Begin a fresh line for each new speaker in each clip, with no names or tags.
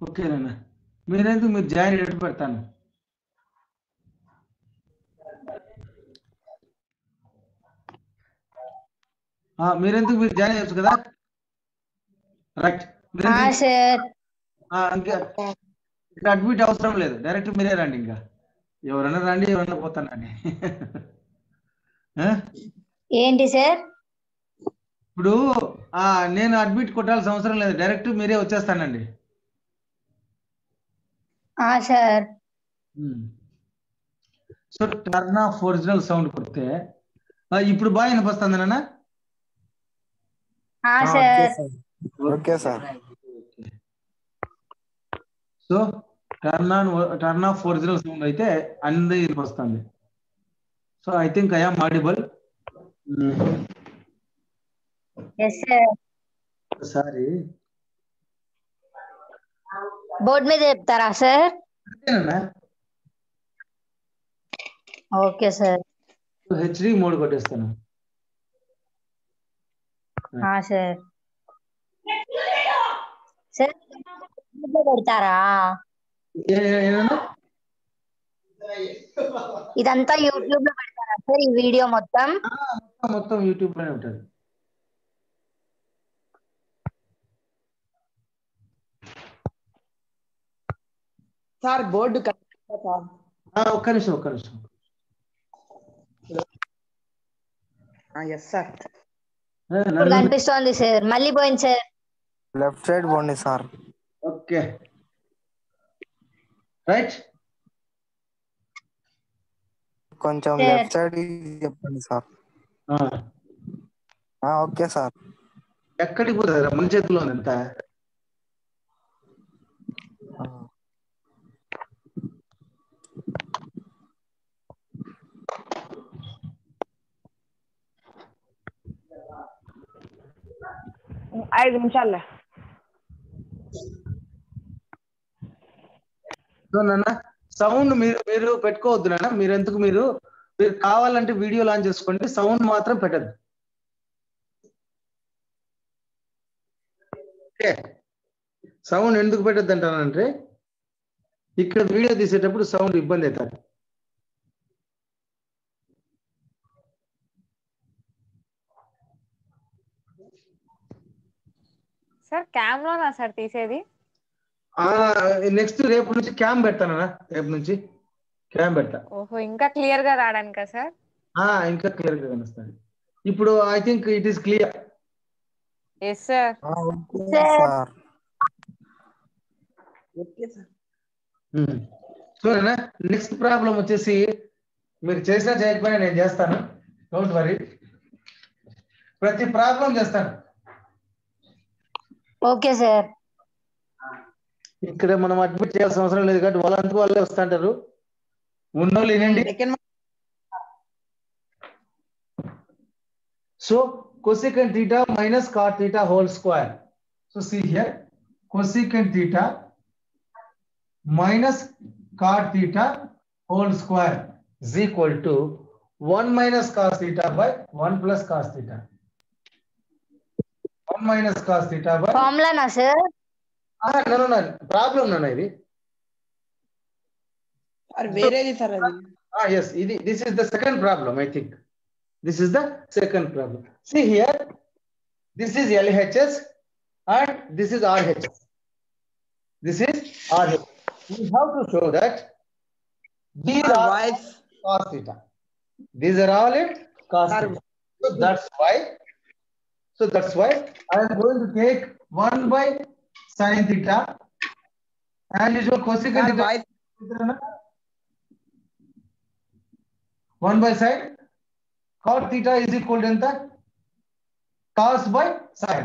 ఓకేనా మీరెందుకు మీరు జాయిన్ ఎట్టు పెడతాను ఆ, మీరెందుకు మీరు జాయిన్ అయ్యొచ్చు కదా రైట్
ఆ సార్
ఇంకా ఇక్కడ అడ్మిట్ అవసరం లేదు డైరెక్ట్ మీరే రండి ఇంకా ఎవరైనా రండి ఎవరైనా పోతానండి ఆ?
ఏంటి సార్
ఇప్పుడు ఆ నేను అడ్మిట్ కొట్టాల్సిన అవసరం లేదు డైరెక్ట్ మీరే వచ్చేస్తానండి
ఆ sir
so turn off original sound కొడితే ఆ, ఇప్పుడు బాగా వినిపిస్తుంది నాన్న
ఆ sir
okay sir
so turn on turn off original sound అయితే అన్ని వస్తుంది so I think I am audible
yes sir
sorry
board మీద చెప్తారా సార్
అంతేనా
ఓకే సార్
హెచ్డి మోడ్ కొట్టేస్తాను
ఆ సార్ సార్ YouTube లో పెడతారా
ఏ- ఏ- ఏమన్నా
ఇదంతా యూట్యూబ్ లో పెడతారా సార్ ఈ వీడియో మొత్తం
ఆ, మొత్తం మొత్తం యూట్యూబ్ లోనే ఉంటుంది
సార్ బోర్డు కరెక్టా సార్
ఆ, ఒక్క నిమిషం ఒక్క నిమిషం
ఎస్ సార్
ఆ,
ఇప్పుడు
నన్ను-
కనిపిస్తోంది సార్ మళ్ళీ పోయింది సార్
లెఫ్ట్ సైడ్ పోండి సార్
ఓకే రైట్
కొంచెం
Sir.
లెఫ్ట్ సైడ్ చెప్పండి సార్
ఆ,
ఆ, ఓకే సార్
ఎక్కడికి పోతుంది మన చేతిలో ఉంది అంతా
ఆ,
ఐదు నిమిషాలే
సో నాన్న సౌండ్ మీరు మీరు పెట్టుకోవద్దు నాన్న మీరు ఎందుకు మీరు మీరు కావాలంటే వీడియో లాంచ్ చేసుకోండి సౌండ్ మాత్రం పెట్టద్దు ఓకే సౌండ్ ఎందుకు పెట్టద్దు అంటానంటే ఇక్కడ వీడియో తీసేటప్పుడు సౌండ్ ఇబ్బంది అవుతుంది
సార్ క్యామ్లోనా సార్ తీసేది
నెక్స్ట్ రేపు నుంచి క్యామ్ పెడతానన్నా రేపు నుంచి క్యామ్ పెడతా
ఓహో ఇంకా క్లియర్ గా రావడానికా సార్
ఆ, ఇంకా క్లియర్ గా కనిపిస్తుంది ఇప్పుడు I think it is clear
yes sir
ఆ, okay
Sir.
Sir
okay sir
చూడనా నెక్స్ట్ ప్రాబ్లం వచ్చేసి మీరు చేసినా చేయకపోయినా నేను చేస్తాను డోంట్ వరీ ప్రతి ప్రాబ్లం చేస్తాను
ఓకే సార్
ఇక్కడ మనం అడ్మిట్ చేయాల్సిన అవసరం లేదు కాబట్టి వాళ్ళంతా వాళ్ళే వస్తుంటారు ఉన్నోళ్ళు వినండి
second
so cosecant theta minus cot theta whole square. So see here, cosecant theta minus cot theta whole square is equal to 1 minus cos theta by 1 plus cos theta. 1 minus cos theta by...
ఫార్ములానా sir
Ah, no, no, no. Problem no, no, ఇది.
Sir వేరేది sir అది
Ah, yes, ఇది, this is the second problem, I think. This is the second problem. See here, this is LHS and this is RHS. This is RHS. We have to show that these are
voice
cos theta. These are all in cos
Sir.
theta. So that's why, so that's why I am going to take 1 by sin theta and usual cosecant
sir
theta.
Voice
one by sine cot theta is equal to ఎంత cos by sine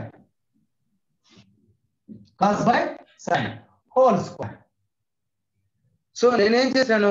cos by sine whole square so నేనేం చేశాను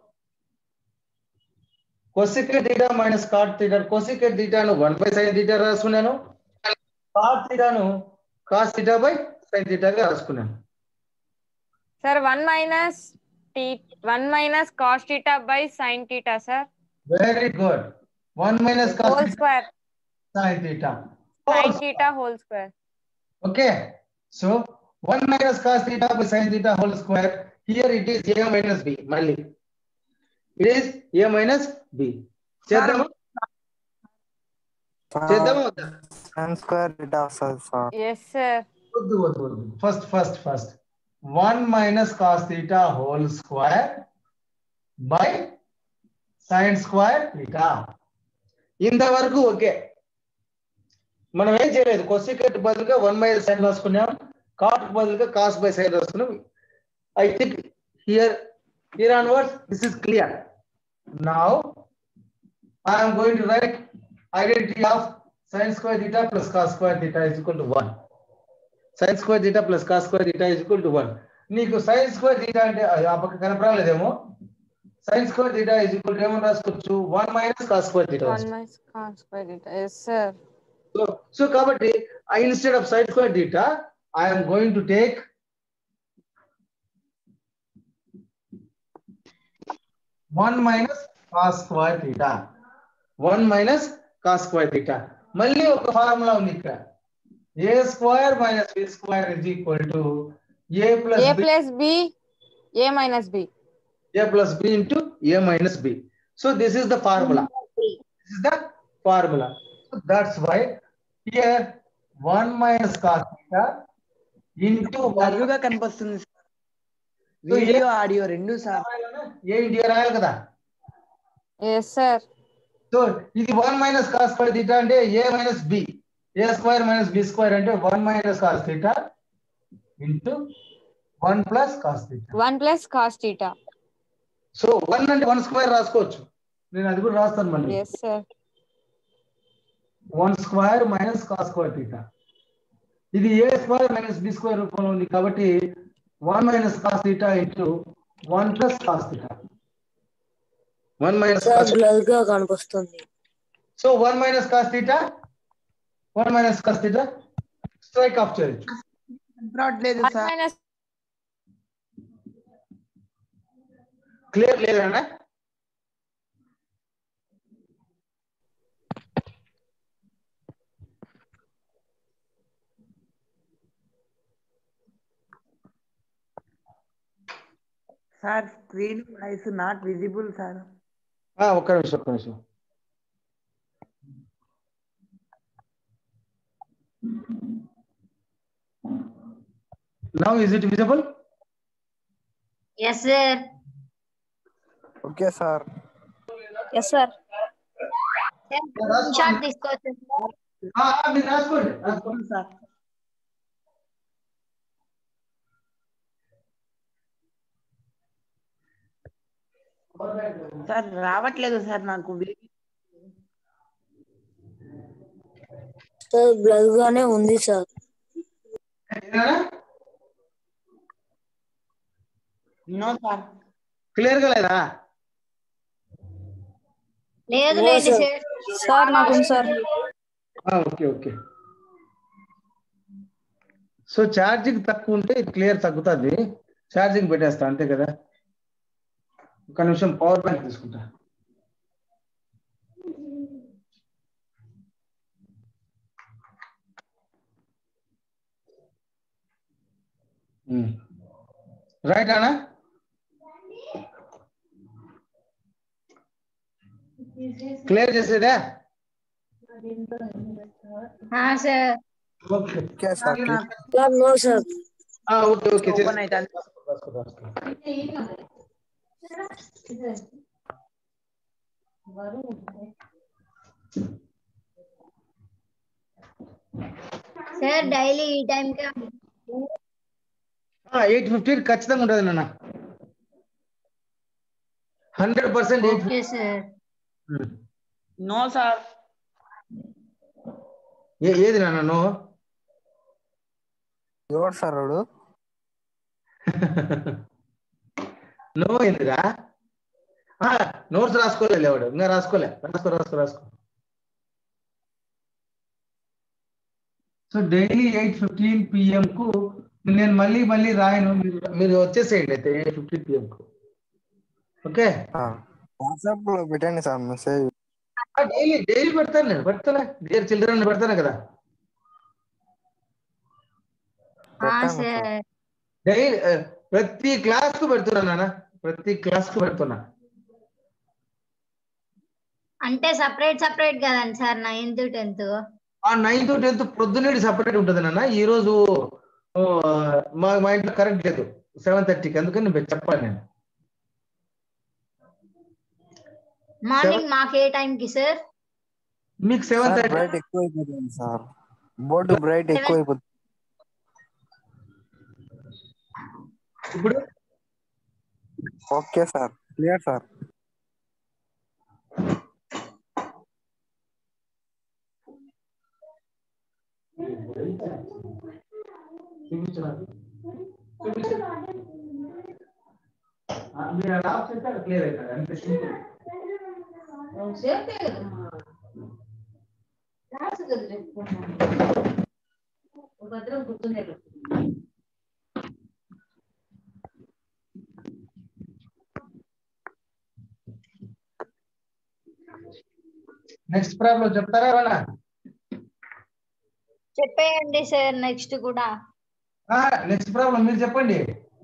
cosecant theta minus cot theta cosecant థీటాను one by sine theta రాసుకున్నాను cot థీటాను cos theta by sine థీటాగా రాసుకున్నాను
sir one minus T one minus cos theta by sine theta sir
very good one minus cos
whole square
sine theta
sine theta whole square
Okay. So 1 minus cos theta by sin theta whole square. Here it is a minus b. మళ్ళీ it is a minus b. చేద్దామా చేద్దామా వద్దా?
Sine square ఇటా వస్తుంది sir
yes sir
వద్దు వద్దు వద్దు first first first one minus cos theta whole square by sine square theta ఇంతవరకు ఓకే మనం ఏం చేయలేదు కొసికెట్ బదులుగా వన్ బై సైన్ రాసుకున్నాం కాట్ బదులుగా కాస్ బై సైన్ రాసుకున్నాం I think here here onwards this is clear now I'm going to write identity of sine square theta plus cos square theta is equal to one sine square theta plus cos square theta is equal to one నీకు sine square theta అంటే అది ఆ పక్క కనపరాలేదేమో sine square theta is equal to ఏమని రాసుకోవచ్చు one minus cos square theta
one minus cos square theta yes sir
so so కాబట్టి I instead of sine square theta I'm going to take one minus cos square theta one minus cos square theta మళ్ళీ ఒక formula ఉంది ఇక్కడ A square minus B square is equal to A plus
A plus B A minus B
a plus b into a minus b. So this is the formula. This is the formula. So that's why here 1 minus cos theta into 1
బరువుగా కనిపిస్తుంది sir
So,
video audio రెండు sir
ఏ India రాయాలి కదా
yes sir
so ఇది one minus cos square theta అంటే A minus B A square minus B square అంటే one minus cos theta into one plus cos theta
one plus cos theta
so one అంటే one square రాసుకోవచ్చు నేను అది కూడా రాస్తాను మళ్ళీ
yes sir
one square minus cos square theta ఇది A square minus B square రూపంలో ఉంది కాబట్టి one minus cos theta into one plus cos theta one minus
blur గా కనిపిస్తుంది
so one minus cos theta one minus cos theta strike off చేయొచ్చు
రావట్లేదు
one
sir
minus
clear లేదన్నా
sir screen voice not visible sir
ఆ, ఒక్క నిమిషం ఒక్క నిమిషం now is it visible
yes sir
okay sir
yes sir
shot తీసుకోవచ్చు
మీరు రాసుకోండి రాసుకోండి
సార్ సార్ రావట్లేదు సార్ నాకు వీడియో
సార్ బ్లర్ గానే ఉంది సార్
నో సార్
క్లియర్ గా లేదా
లేదు
No,
లేదు
sir.
సార్
సార్ నాకుంది sir
okay okay so charging తక్కువ ఉంటే క్లియర్ తగ్గుతుంది ఛార్జింగ్ పెట్టేస్తా అంతే కదా ఒక నిమిషం పవర్ బ్యాంక్ తీసుకుంటా రైట్ అన్నా క్లియర్ చేసేదా
sir
okay
okay sir
sir no sir
okay okay
open అవుతుంది
సార్ డైలీ ఈ టైం కి
ఎయిట్ ఫిఫ్టీన్ ఖచ్చితంగా ఉంటుంది నాన్న hundred percent eight
okay sir
no sir
ఏది నాన్న నో
ఎవరు సార్ వాడు
నో ఎందుగా నోట్స్ రాసుకోలే లేవాడు ఇంకా రాసుకోలే రాసుకో రాసుకో రాసుకో so daily eight fifteen PM కు నేను మళ్ళీ మళ్ళీ రాయను మీరు- మీరు వచ్చేసేయండి అయితే ఎయిట్ ఫిఫ్టీన్ పిఎం కు ఓకే
వాట్సాప్ లో పెట్టండి సార్ మెసేజ్
డైలీ డైలీ పెడతాను నేను పెడతానే డియర్ చిల్డ్రన్ పెడతాను కదా
పెట్టాను సార్
సార్
డైలీ ప్రతి క్లాస్ కు పెడుతున్నా నాన్న ప్రతి క్లాస్ కు పెడుతున్నా
అంటే సపరేట్ సపరేట్ కదండి సార్ నైన్త్ టెన్త్
ఆ నైన్త్ టెన్త్ ప్రొద్దునేది సపరేట్ ఉంటుంది నాన్న ఈ రోజు ఓ, మా మా ఇంట్లో కరెంట్ లేదు సెవెన్ థర్టీకి అందుకని నేను చెప్పాలి నేను
మార్నింగ్ మాకు ఏ టైం కి సార్
మీకు సెవెన్
సార్
థర్టీ
బ్రైట్ ఎక్కువ అయిపోతుంది సార్ బోర్డు బ్రైట్ ఎక్కువ అయిపోతుంది
ఇప్పుడు
ఓకే సార్ క్లియర్ సార్
చూపించండి. చూపించండి. ఆ, మీరు అలా ఆఫ్ చేస్తే అది క్లియర్ అవుతుంది అంతే సింపుల్ నెక్స్ట్ ప్రాబ్లం చెప్తారా ఏమన్నా
చెప్పేయండి సార్ నెక్స్ట్ కూడా
నెక్స్ట్ ప్రాబ్లం మీరు చెప్పండి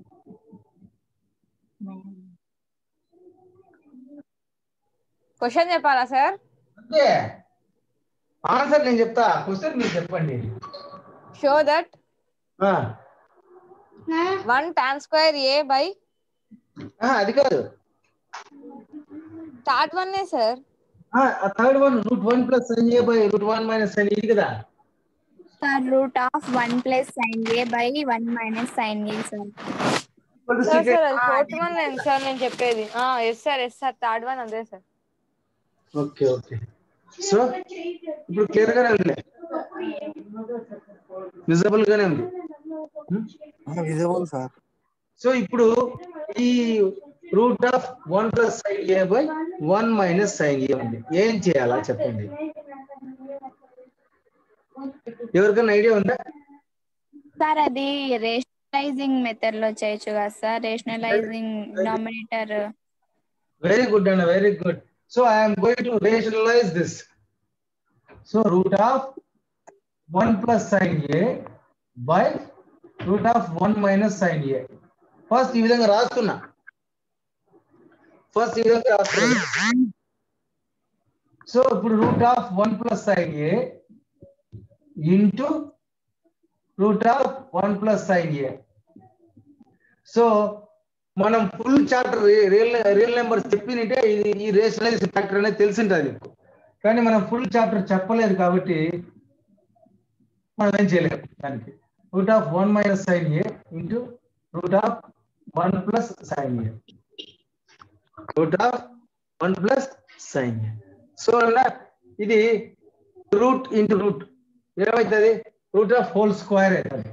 క్వశ్చన్ చెప్పాలా సార్
అంతే ఆన్సర్ నేను చెప్తా క్వశ్చన్ మీరు చెప్పండి
షో దట్
ఆ,
one tan square A by
ఆ, అది కాదు
start one sir
third one root one plus sine A by root one minus sine ఇది కదా
sir root of one plus sine A by one minus sine A sir
sir sir అది fourth one నేను sir నేను చెప్పేది yes sir yes sir third one అదే sir
okay okay so ఇప్పుడు clear గానే ఉంది విజబుల్ గానే ఉంది
విజిబుల్ సార్
సో ఇప్పుడు ఈ root of one plus sine A by one minus sine A ఉంది ఏం చేయాలా చెప్పండి ఎవరికైనా ఐడియా ఉందా
సార్ అది రేషనలైజింగ్ మెథడ్ లో చేయొచ్చు కదా sir rationalising denominator
very good and very good so I'm going to rationalise this so root of one plus sine A by root of one minus sine A first ఈ విధంగా రాస్తున్నా first ఈ విధంగా రాస్తున్నా so ఇప్పుడు root of one plus sine A into root of one plus sine A so మనం full chapter real real numbers చెప్పినట్టే ఇది ఈ రేషనలైజ్ ఫ్యాక్టర్ అనేది తెలిసింటుంది మీకు కానీ మనం ఫుల్ చాప్టర్ చెప్పలేదు కాబట్టి మనం ఏం చేయలేము దానికి root of one minus sine A into root of one plus sine A root of one plus sine A so అన్న ఇది రూట్ ఇంటూ రూట్ ఏమవుతుంది రూట్ ఆఫ్ హోల్ స్క్వేర్ అవుతుంది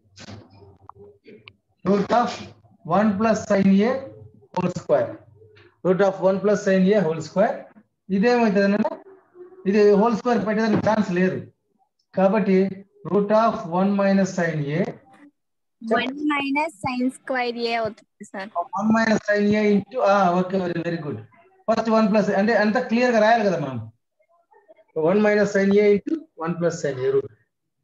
root of one plus sine A whole square root of one plus sine A whole square ఇదేమవుతుంది అన్న ఇది whole square పెట్టడానికి chance లేదు కాబట్టి root of one minus sine A
one minus sine square ఏ అవుతుంది sir
one minus sine A into okay very very good first one plus అంటే అంత clear గా రాయాలి కదా మనం one minus sine A into one plus sine A root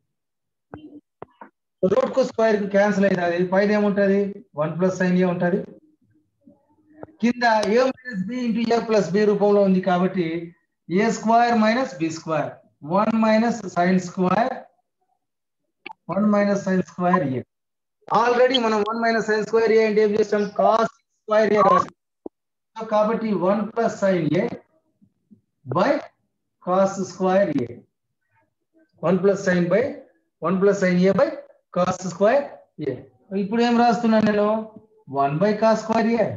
root కు square కి cancel అవుతుంది పైన ఏముంటది వన్ ప్లస్ సైన్ ఏ ఉంటది కింద A minus B into A plus B రూపంలో ఉంది కాబట్టి A square minus B square one minus sine square one minus sine square A already మనం one minus sine square A అంటే ఏం చేస్తాం cos square A రాసాం So, కాబట్టి one plus sine A by cos square A one plus sine by one plus sine A by cos square A ఇప్పుడు ఏం రాస్తున్నాను నేను one by cos square A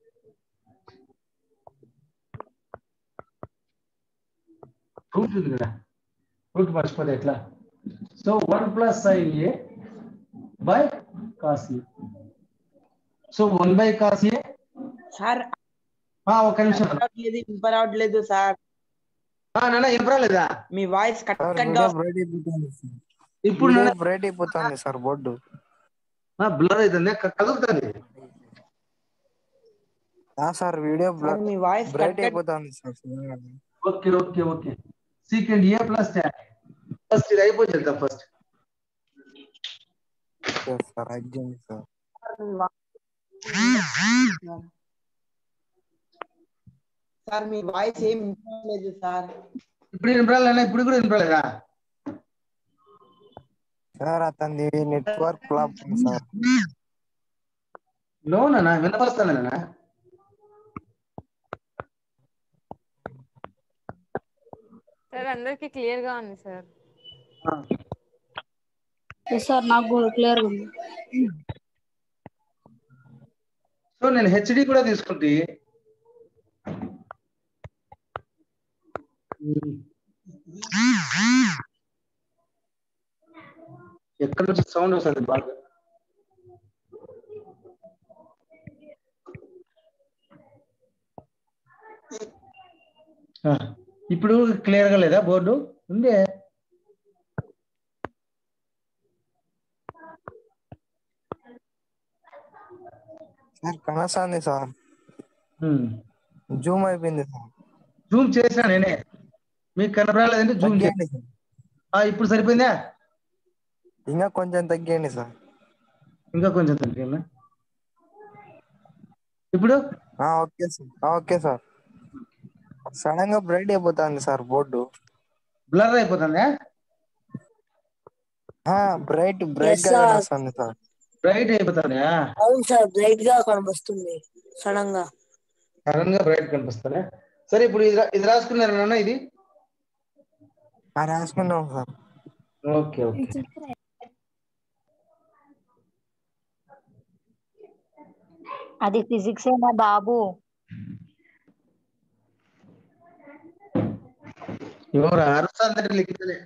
root ఉంది కదా రూట్ మర్చిపోతే ఎట్లా so one plus sine A by cos A so one by cos A
sir
ఒక నిమిషం
రావట్లేదు ఇంప రావట్లేదు సార్
ఆ, నాన్న ఏం రాలేదా
మీ voice cut
sir
cut
video bright అయిపోతుంది సార్
ఇప్పుడు
వీడియో బ్రైట్ అయిపోతుంది సార్ బోర్డు
బ్లర్ అవుతుంది క- కదులుతుంది
ఆ సార్ వీడియో
సార్ మీ వాయిస్
బ్రైట్
కట్ కట్
అయిపోతుంది sir
okay okay okay second A plus first ఇది అయిపోతుంది first
okay sir urgent sir
sir మీ వాయిస్ ఏం వినలేదు సార్
ఇప్పుడు వినపడాలన్నా ఇప్పుడు కూడా వినపడలేదా
సార్ అతనిది నెట్వర్క్ ప్రాబ్లం సార్
లోనా వినపరుస్తానన్నా
సార్ అందరికి క్లియర్ గా ఉంది సార్
సార్ నాకు కూడా క్లియర్ ఉంది
సో నేను హెచ్డి కూడా తీసుకుంటే ఎక్కడ నుంచి సౌండ్ వస్తుంది బాగా ఆ, ఇప్పుడు క్లియర్ గా లేదా బోర్డు ఉందే
సార్ కనసాంది సార్
ఉమ్.
జూమ్ అయిపోయింది సార్
జూమ్ చేసినా నేనే మీకు కనపడాలేదంటే జూమ్ చేయండి
తగ్గియండి సార్
ఇప్పుడు సరిపోయిందా
ఇంకా కొంచెం తగ్గియండి సార్
ఇంకా కొంచెం తగ్గినా ఇప్పుడు
ఆ, ఓకే సార్ ఆ, ఓకే సార్ సడన్ గా బ్రైట్ అయిపోతుంది సార్ బోర్డు
బ్లర్ అయిపోతుందా
బ్రైట్ బ్రైట్ గా
sir.
కనొస్తుంది సార్
బ్రైట్ అయిపోతుందా
అవును సార్ బ్రైట్ గా కనిపిస్తుంది సడన్ గా
సడన్ గా బ్రైట్ కనిపిస్తుందా సరే ఇప్పుడు ఇది రా- ఇది రాసుకున్నారా నాన్న ఇది
ఆ, రాసుకున్నాం సార్
ఓకే ఓకే
అది ఫిజిక్స్ ఏనా బాబు
ఎవరు అరుస్తాందంటే లిఖితలే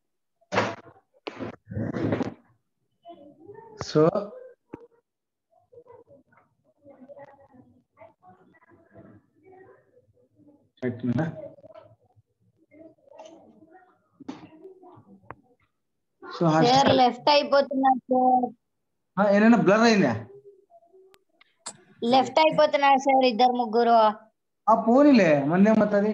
సో పెట్టినా సో
సార్ లెఫ్ట్ అయిపోతున్నారు సార్
ఏమైనా బ్లర్ అయిందా
లెఫ్ట్ అయిపోతున్నారు సార్ ఇద్దరు ముగ్గురు
ఆ పోనీలే మందేమవుతుంది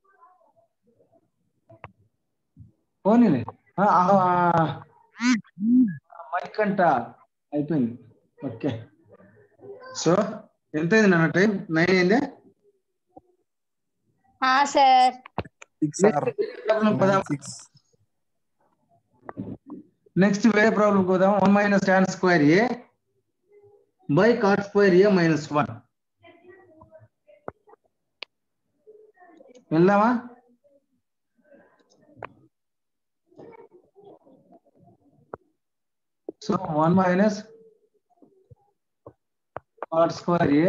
పోనీలే ఆ, ఆ, ఆ, మైక్ అంట అయిపోయింది ఓకే సో ఎంత అయింది నాన్న టైం నైన్ అయిందా
ఆ sir
six sir six
next వేరే ప్రాబ్లం పోదాం one minus tan square A by cot square A minus one వెళ్దామా so one minus cot square A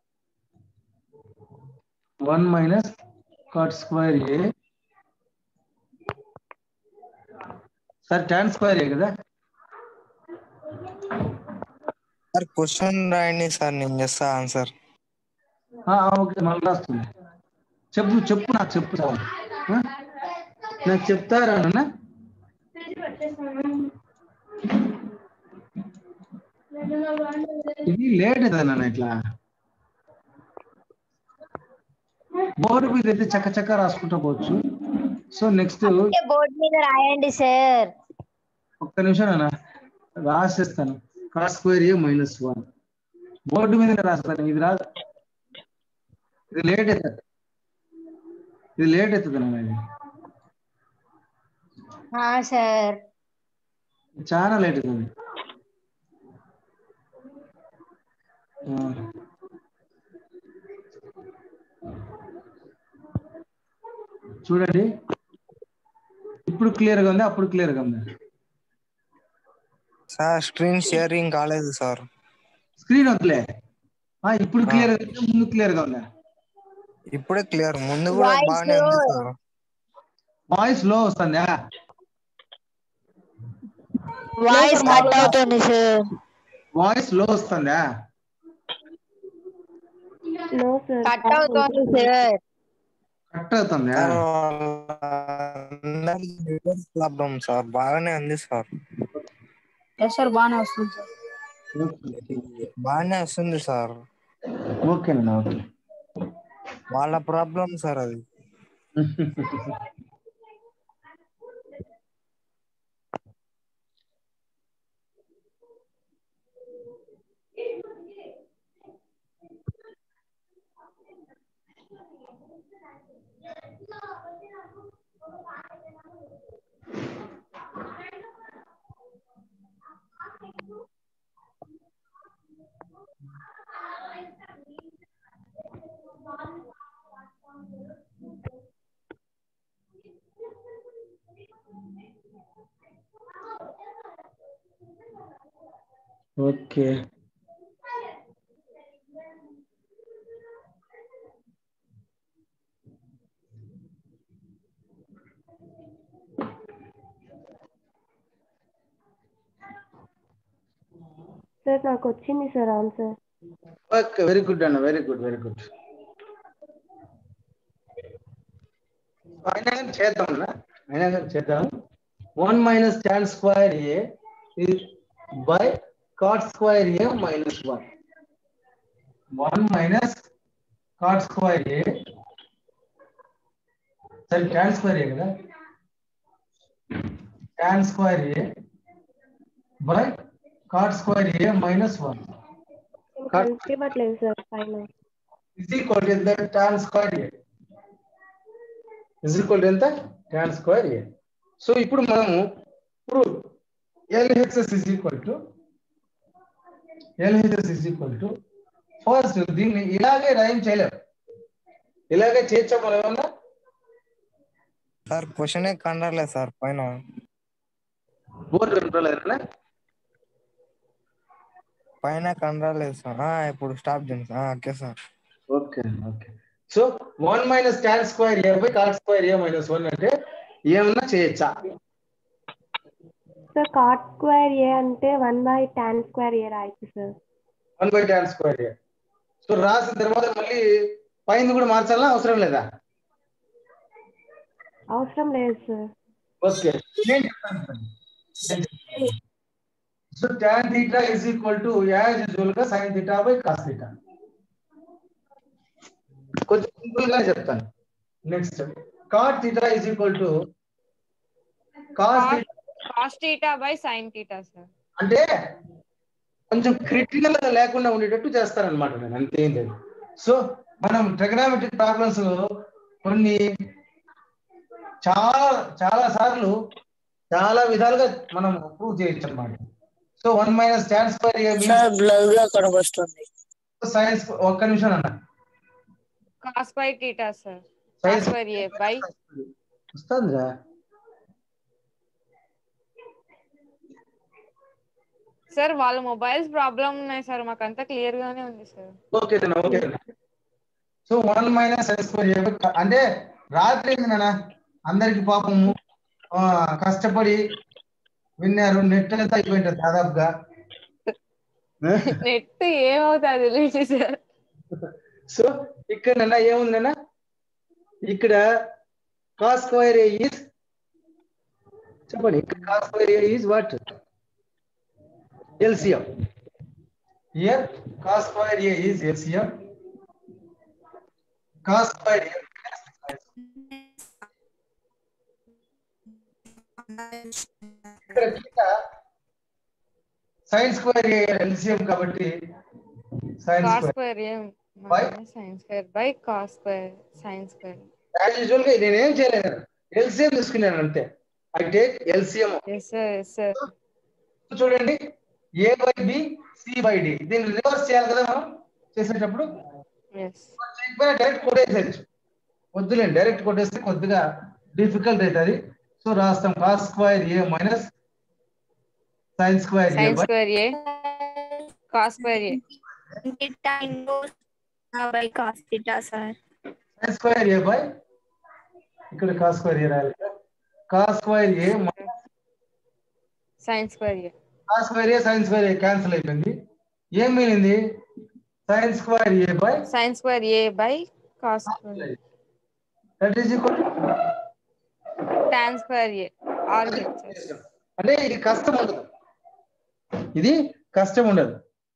one minus cot square A sir tan square A కదా
sir question రాయండి sir నేను చేస్తా answer
ఆ, ఆ, okay మళ్ళీ రాస్తుంది చెప్పు చెప్పు నాకు చెప్పు చాలు ఆ? నాకు చెప్తారా నాన్న ఇది లేట్ అవుతుంది నాన్న ఇట్లా బోర్డు మీద అయితే చక్క చక్క రాసుకుంటా పోవచ్చు సో నెక్స్ట్
బోర్డు మీద రాయండి సార్
ఒక్క నిమిషం నాన్న రాసేస్తాను cos square A minus one board మీద రాస్తాను ఇది రాదు ఇది లేట్ అవుతుంది ఇది లేట్ అవుతుంది నాన్న ఇది
ఆ సార్
చాలా లేట్ అవుతుంది ఆ. చూడండి ఇప్పుడు క్లియర్ గా ఉంది అప్పుడు క్లియర్ గా ఉంది
సార్ స్క్రీన్ షేరింగ్ కాలేదు సార్
స్క్రీన్ వద్దులే ఆ, ఇప్పుడు క్లియర్ గా ఉంది, ముందు క్లియర్ గా ఉందా
ఇప్పుడే క్లియర్ ముందు కూడా
Voice
బాగానే ఉంది
low.
సార్
వాయిస్ లో వస్తుందా
వాయిస్ కట్ అవుతుంది సార్
వాయిస్ లో వస్తుందా
కట్ అవుతుంది సార్
కట్ అవుతుందా
ప్రాబ్లం సార్ బాగానే ఉంది సార్
ఎస్ సార్ బాగానే వస్తుంది సార్
బాగానే వస్తుంది సార్
ఓకేనండి ఓకే
వాళ్ళ ప్రాబ్లం సార్ అది
ఓకే
సార్ నాకు వచ్చింది sir answer
okay very good అన్న వెరీ గుడ్ వెరీ గుడ్ అయినా కానీ చేద్దాం అన్న అయినా కానీ చేద్దాం one minus tan square A by cot square A minus one one minus cot square A సరే tan స్క్వేర్ ఏ కదా tan square A by cot square A minus one
కనిపించట్లేదు సార్ పైన
is equal to the tan square a is equal to ఎంత tan square a so ఇప్పుడు మనము ఇప్పుడు LHS is equal to LHS is equal to first దీన్ని ఇలాగే రైమ్ చేయలేము ఇలాగే చేయొచ్చా మనం ఏమన్నా
సార్ క్వశ్చన్ కనరాలేదు సార్ పైన
బోర్డు కనపడలేదన్నా
పైన కనరాలేదు సార్ ఆ, ఇప్పుడు స్టాప్ చేయండి సార్ ఆ, okay sir
okay okay so one minus tan square A by cot square A minus one అంటే ఏమన్నా చేయొచ్చా
సార్ కాట్ స్క్వేర్ ఏ అంటే one by tan square A రాయచ్చు sir
one by tan square A so రాసిన తర్వాత మళ్ళీ పైన కూడా మార్చాలా అవసరం లేదా
అవసరం లేదు సార్
ఓకే నేను చెప్తాను so tan theta is equal to as usual గా sin theta by cos theta కొంచెం సింపుల్ గా చెప్తాను next cot theta is equal to cos theta
cos theta by sine theta sir
అంటే కొంచెం క్రిటికల్ గా లేకుండా ఉండేటట్టు చేస్తారనమాట నేను అంతేం లేదు సో మనం ట్రిగనామెట్రిక్ ప్రాబ్లమ్స్ లో కొన్ని చాలా చాలా సార్లు చాలా విధాలుగా మనం ప్రూవ్ చేయొచ్చు అనమాట so one minus tan square
sir blur గా కనబడుతుంది
సైన్స్ ఒక్క నిమిషం అన్న
cos by theta sir
sines
cos by A by
వస్తుందిరా
సార్ వాళ్ళ మొబైల్స్ ప్రాబ్లం ఉన్నాయి సార్ మాకు అంతా క్లియర్ గానే ఉంది sir
okay okay so one minus sines square అంటే రాత్రి ఏంది నాన్న అందరికి పాపము ఆ, కష్టపడి విన్నారు నెట్ అంతా అయిపోయింటారు దాదాపుగా
నెట్ ఏమవుతుంది తెలియదు సార్
సో ఇక్కడ నాన్న ఏముందన్న ఇక్కడ కాస్ స్క్వేర్ ఏ ఈజ్ చెప్పండి ఇక్కడ cos square A is what LCM here cos square A is LCM cos square A ఇక్కడ సైన్ స్క్వేర్ ఏ ఎల్సిఎం కాబట్టి sine
cos
square
square A
By?
Sine square by cos square sine square
as usual గా నేనేం చేయలేదు LCM తీసుకున్నాను అంతే I take LCM
yes sir yes sir
చూడండి A by B C by D దీన్ని reverse చేయాలి కదా మనం చేసేటప్పుడు
ఎస్
చేయకపోయినా డైరెక్ట్ కొట్టేసేయచ్చు వద్దులేండి డైరెక్ట్ కొట్టేస్తే కొద్దిగా డిఫికల్ట్ అవుతుంది సో రాస్తాం cos square A minus sine square A
sine
by
square A cos square A
theta into by cos theta sir
sine square A by ఇక్కడ కాస్ స్క్వేర్ ఏ రాయాలి cos square A
sine square A
cos square A sine square A cancel అయిపోయింది ఏం మిగిలింది sine square A by
sine square A by cos square
that is equal
tan square A R HS
అంటే ఇది కష్టం ఉండదు ఇది కష్టం ఉండదు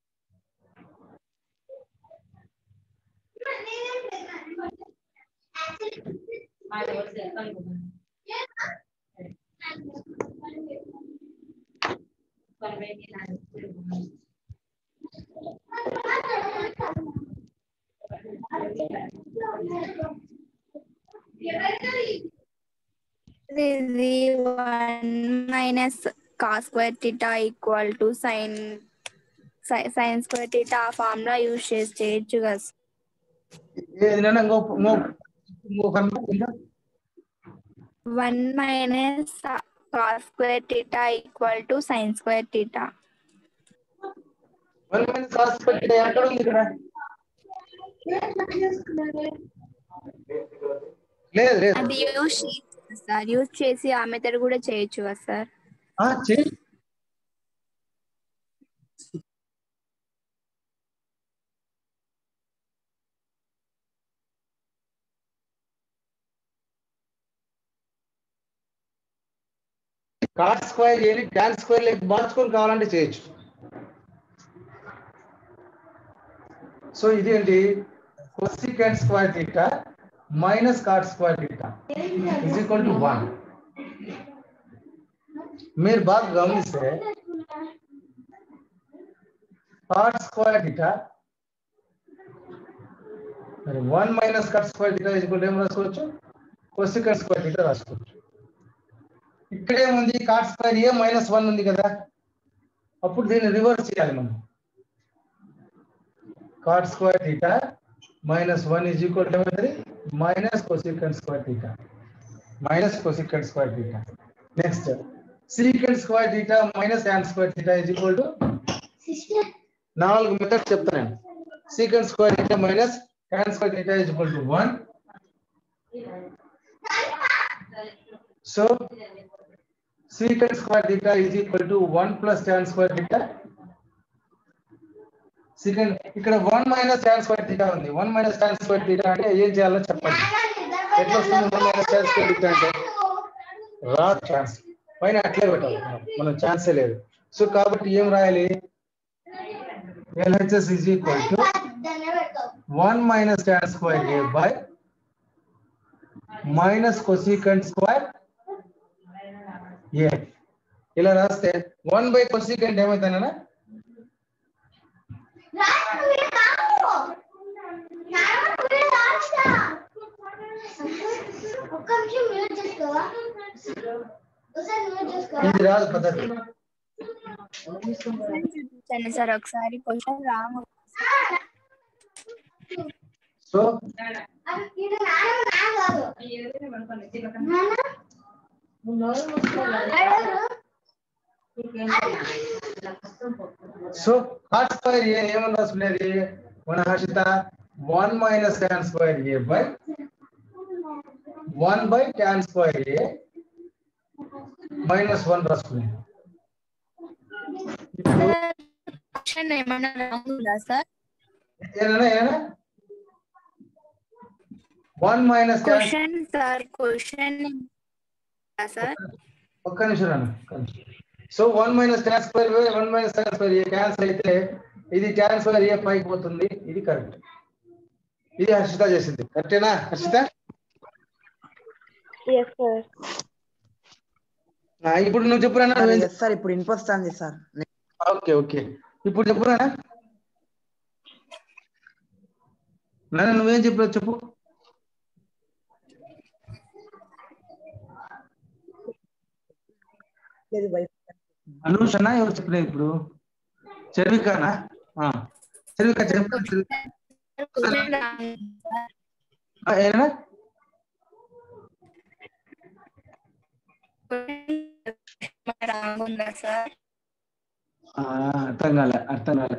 ఇది one minus cos square theta equal to sine sine square theta ఆ ఫార్ములా యూజ్ చేసి చేయొచ్చు కదా సార్.
ఏదైనా ఇంకో ఇంకో ఇంకో కనుక ఇంకా
one minus cos square theta equal to sine square theta
one minus cos square theta ఎక్కడ ఉంది ఇక్కడ లేదు లేదు
అది యూజ్ సార్ యూజ్ చేసి ఆ మెథడ్ కూడా చేయొచ్చు కదా సార్
ఆ, చెయ్యి కాట్ స్క్వేర్ ఏని టాన్ స్క్వేర్ లెక్క మార్చుకొని కావాలంటే చేయొచ్చు సో ఇది ఏంటి cosecant square theta minus cot square theta is equal to one మీరు బాగా గమనిస్తే కాట్ స్క్వేర్ థీటా మరి one minus cot square theta is equal ఏం రాసుకోవచ్చు కొసికెంట్ స్క్వేర్ థీటా రాసుకోవచ్చు ఇక్కడేముంది cot square A minus one ఉంది కదా అప్పుడు దీన్ని రివర్స్ చేయాలి మనం cot square theta minus one is equal to ఏమవుతుంది minus cosecant square theta minus cosecant square theta next secant square theta minus tan square theta is equal to నాలుగు methods చెప్తాను నేను secant square theta minus tan square theta is equal to one so secant square theta is equal to 1 plus tan square theta secant ఇక్కడ 1 minus tan square theta ఉంది 1 minus tan square theta అంటే ఏం చేయాలో చెప్పండి ఎట్లా వస్తుంది 1 minus tan square theta అంటే రా ఛాన్స్ పైన అట్లే పెట్టాలి మనం ఛాన్సే లేదు సో కాబట్టి ఏం రాయాలి LHS is equal to 1 minus tan square A by minus cosecant square ఏ ఇలా రాస్తే వన్ బై కొసికెంట్ ఏమైతుందన్నా
ఒక్క నిమిషం మ్యూట్ చేసుకోవా ఒకసారి మ్యూట్ చేసుకోవా
ఇది రాదు పద్ధతి
చూపించండి సార్ ఒకసారి క్వశ్చన్ రాంగ్
సో
అది- ఇది నాన్న నా కాదు నాన్న
సో హాట్ స్క్వేర్ ఏ ఏమని రాసుకునేది మన Harshitha one minus tan square A by one by tan square A minus one రాసుకునేది ఇప్పుడు
క్వశ్చన్ ఏమైనా రాంగ్ ఉందా సార్
ఏనా ఏనా one minus tan
question sir question sir
ఒక్క నిమిషం అన్న so one minus tan square one minus tan square A cancel అయితే ఇది ట్యాన్ స్క్వేర్ ఏ పైకి పోతుంది ఇది కరెక్ట్ ఇది హర్షిత చేసింది కరెక్టేనా హర్షిత
ఎస్ సార్
ఆ, ఇప్పుడు నువ్వు చెప్పురా
ఎస్ సార్ ఇప్పుడు ఇనిపిస్తుంది సార్
ఓకే ఓకే ఇప్పుడు చెప్పురా నాన్న నువ్వేం చెప్పావు చెప్పు అనూషనా ఎవరు చెప్పలేదు ఇప్పుడు చర్వికానా ఆ, చర్విక చెప్పు
క్వశ్చన్ రాంగ్
ఆ, ఏనా
రాంగ్ ఉందా సార్
ఆ, అర్థం కాలే అర్థం కాలే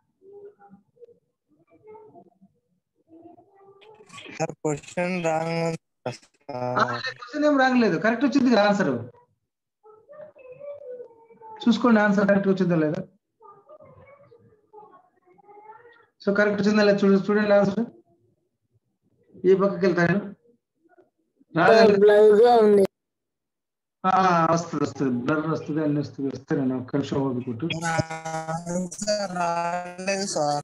సార్ క్వశ్చన్ రాంగ్
క్వశ్చన్ ఏం రాగలేదు కరెక్ట్ వచ్చింది కదా ఆన్సర్ చూసుకోండి ఆన్సర్ కరెక్ట్ వచ్చిందో లేదా సో కరెక్ట్ వచ్చిందా లేదా చూడు చూడండి ఆన్సర్ ఈ పక్కకి వెళ్తాను రాలేదు
బ్లర్ గా ఉంది
ఆ, వస్తుంది వస్తుంది బ్లర్ వస్తుంది అన్ని వస్తుంది వస్తే నేను ఒక్క నిమిషం ఓదుకుంటూ
ఆన్సర్ రాలేదు సార్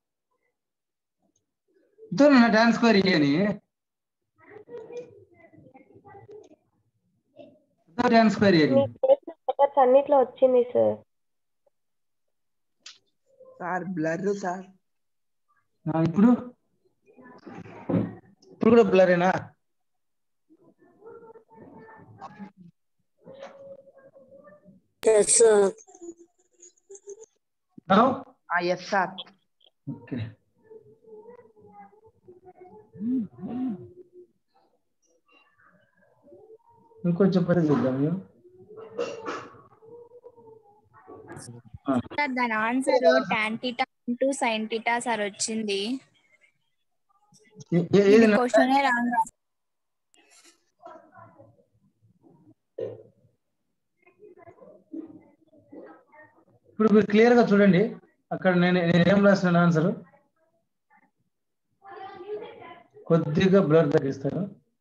ఇద్దరు డాన్స్ స్క్వేర్ అని డాన్స్ స్క్వేర్ అని
మీకు చేసిన సెటప్స్ అన్నిట్లో వచ్చింది సార్
సార్ బ్లర్ సార్
ఆ, ఇప్పుడు ఇప్పుడు కూడా బ్లరేనా
yes sir
yes sir
okay ఇంకొంచెం పని చూద్దాం మేము
సార్ దాని answer tan theta into sine theta sir వచ్చింది
ఏ- ఏ- ఏది నా-
క్వశ్చన్ రాంగ్
ఇప్పుడు మీరు క్లియర్ గా చూడండి అక్కడ నేను నేను ఏం రాసిన ఆన్సర్ కొద్దిగా బ్లర్ తగ్గిస్తాను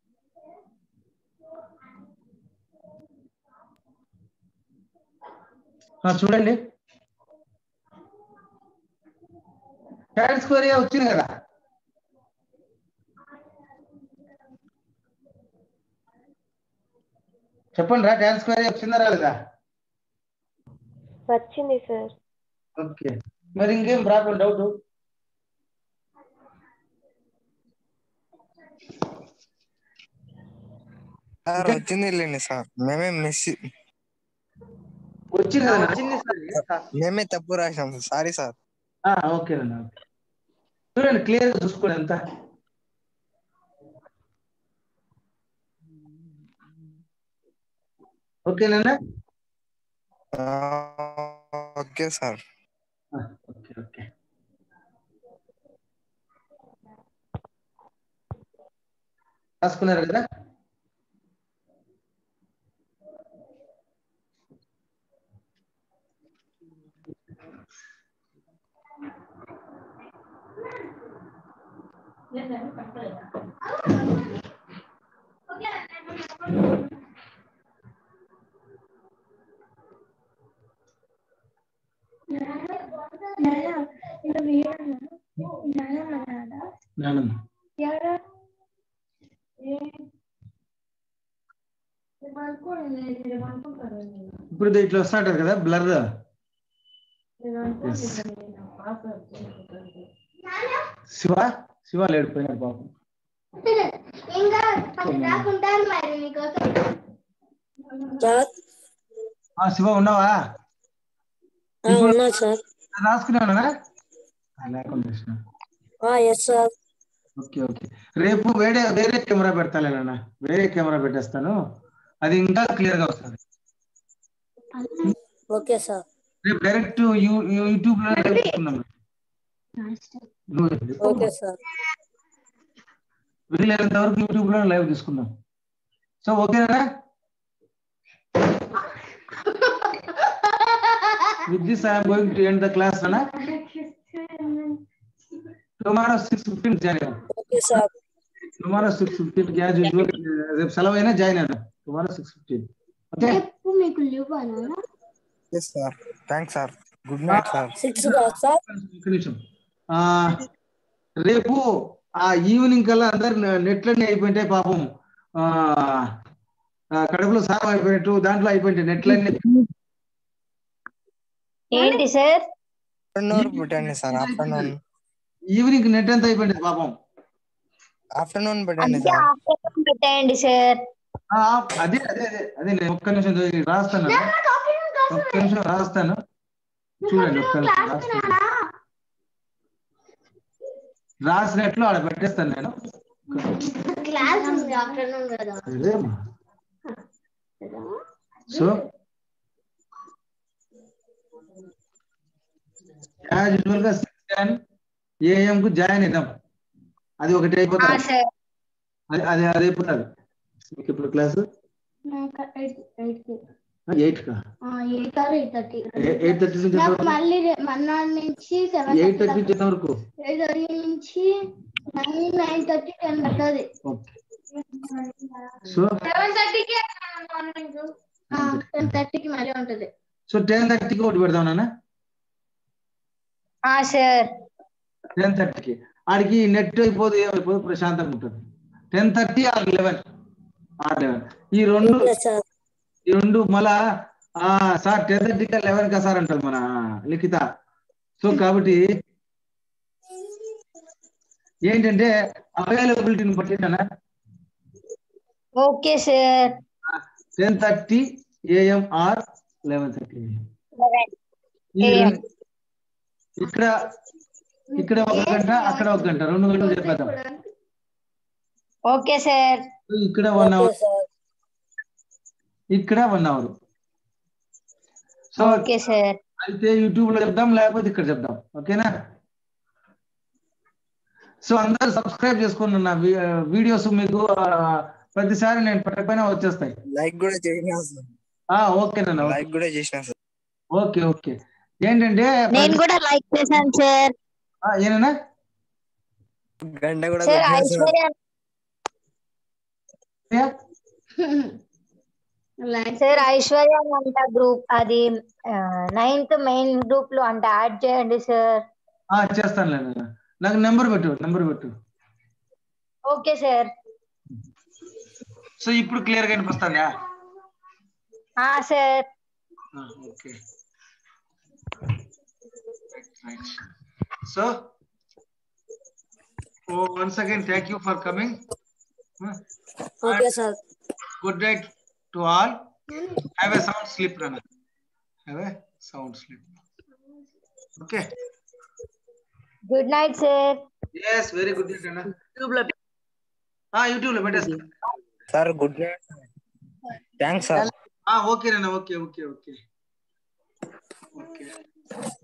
ఆ, చూడండి ట్యాన్ స్క్వేర్ వచ్చింది కదా చెప్పండి రా ట్యాన్ స్క్వేర్ వచ్చిందా రాలేదా
వచ్చింది సార్
ఓకే మరి ఇంకేం రాకుండా డౌట్
సార్ వచ్చింది లేండి సార్ మేమే మిస్
వచ్చింది కదా
వచ్చింది సార్
మేమే తప్పు రాసాం సారీ సార్
ఓకేనండి ఓకే చూడండి క్లియర్ గా చూసుకోండి అంతా ఓకేనా
ఓకే సార్
ఓకే ఓకే రాసుకున్నారు కదా నానమ్మ ఇప్పుడు ఇది ఇట్లా వస్తుంటారు కదా బ్లర్ శివ శివ లేడు పోయినాడు పాపం
ఇంకా పది రాకుంటారు మరి మీకోసం
సార్
ఆ శివ ఉన్నావా
ఆ, ఉన్నా సార్
రాసుకున్నానా లేకుండా చేసిన.
ఎస్ సార్
ఓకే ఓకే రేపు వేరే వేరే కెమెరా పెడతాను నాన్న వేరే కెమెరా పెట్టేస్తాను అది ఇంకా క్లియర్ గా వస్తుంది
ఓకే సార్
రేపు డైరెక్ట్ యూ- యూట్యూబ్ లో live తీసుకుందాం. నువ్వు
ఓకే సార్
వీలైనంత వరకు యూట్యూబ్ లో లైవ్ తీసుకుందాం సో ఓకేనా with this I'm going to end the class అన్న tomorrow six fifteen join
okay sir
tomorrow six fifteen as usual రేపు సెలవు అయినా జాయిన్ అయినా టుమారో సిక్స్ ఫిఫ్టీన్ ఓకే
రేపు మీకు లీవ్ అన్నా
yes sir thanks sir good night sir
six sir
ఒక్క నిమిషం ఆ రేపు ఆ ఈవినింగ్ కల్లా అందరు నెట్లన్నీ అయిపోయింటాయి పాపం ఆ ఆ, కడుపులో సారం అయిపోయినట్టు దాంట్లో అయిపోయింటాయి నెట్లన్నీ
ఏంటి సార్
ఆఫ్టర్నూన్ పెట్టండి సార్ ఆఫ్టర్నూన్
ఈవినింగ్ నెట్ అంతా అయిపోయింది పాపం
ఆఫ్టర్నూన్ పెట్టండి
అంటే
సార్
ఆఫ్టర్నూన్ పెట్టేయండి సార్
ఆ, అదే అదే అదే అదే నేను ఒక్క నిమిషం ఇది రాస్తాను ఒక్క నిమిషం రాస్తాను చూడండి ఒక్క నిమిషం రాస్తాను రాసినట్లు ఆడ పెట్టేస్తాను నేను
క్లాస్ ఉంది ఆఫ్టర్నూన్ కదా
అదేమ్మా సో యాజ్ యూజువల్ గా సిక్స్ టెన్ ఏఎం కు జాయిన్ అవుదాం అది ఒకటి
ఆ,
అయిపోతుంది
సార్
అది అది అది అయిపోతుంది మీకు ఇప్పుడు క్లాస్ ఎయిట్ కా
eight or eight thirty
eight thirty నుంచి
నాకు మళ్ళీ రే- మర్నాడు నుంచి సెవెన్
ఎయిట్ థర్టీ నుంచి ఎంత వరకు
ఎయిట్ థర్టీ నుంచి నైన్ నైన్ థర్టీ టెన్ పడుతుంది
ఓకే సో
సెవెన్ థర్టీకి మార్నింగ్ టెన్ థర్టీకి మళ్ళీ ఉంటుంది
సో టెన్ థర్టీకి ఒకటి పెడదాం నాన్న
ఆ, సార్
టెన్ థర్టీకి ఆడికి నెట్ అయిపోదు ఏమైపోదు ప్రశాంతంగా ఉంటుంది ten thirty or eleven or eleven ఈ రెండు
ఓకే సార్
ఈ రెండు మళ్ళా ఆ సార్ టెన్ థర్టీకి లెవెన్ కా సార్ అంటారు మన లిఖిత సో కాబట్టి ఏంటంటే అవైలబిలిటీని బట్టి
okay sir
ten thirty AM or eleven thirty
AM.
ఇక్కడ ఇక్కడ ఒక గంట అక్కడ ఒక గంట రెండు గంటలు చెప్పేద్దాం
ఓకే సార్
ఇక్కడ వన్
ఓకే
అవర్
సార్
ఇక్కడ one hour so
okay sir
అయితే యూట్యూబ్ లో చెప్దాం లేకపోతే ఇక్కడ చెప్దాం ఓకేనా సో అందరూ సబ్స్క్రైబ్ చేసుకోండి నా వీడియోస్ మీకు ఆ, ప్రతిసారి నేను పెట్టకపోయినా వచ్చేస్తాయి
లైక్ కూడా చేసినా సార్
ఆ ఓకేనన్నా
లైక్ కూడా చేసినా సార్
ఓకే ఓకే ఏంటంటే
నేను కూడా లైక్ చేశాను సార్
ఆ, ఏనన్నా
గంట కూడా
సార్
కొట్టినా సార్
ఐశ్వర్య సార్ ఐశ్వర్య అంట గ్రూప్ అది నైన్త్ మెయిన్ గ్రూప్ లో అంటే యాడ్ చేయండి సార్
ఆ, చేస్తానులేనన్నా నాకు నెంబర్ పెట్టు నెంబర్ పెట్టు
ఓకే సార్
సో ఇప్పుడు క్లియర్ గా వినిపిస్తానా
ఆ sir
okay so once again thank you for coming
okay sir
good night to all have a sound sleep run have a sound sleep okay
good night sir
yes very good night అన్న YouTube లో పెట్టేస్తా
sir good night thanks sir
okay అన్న okay okay okay okay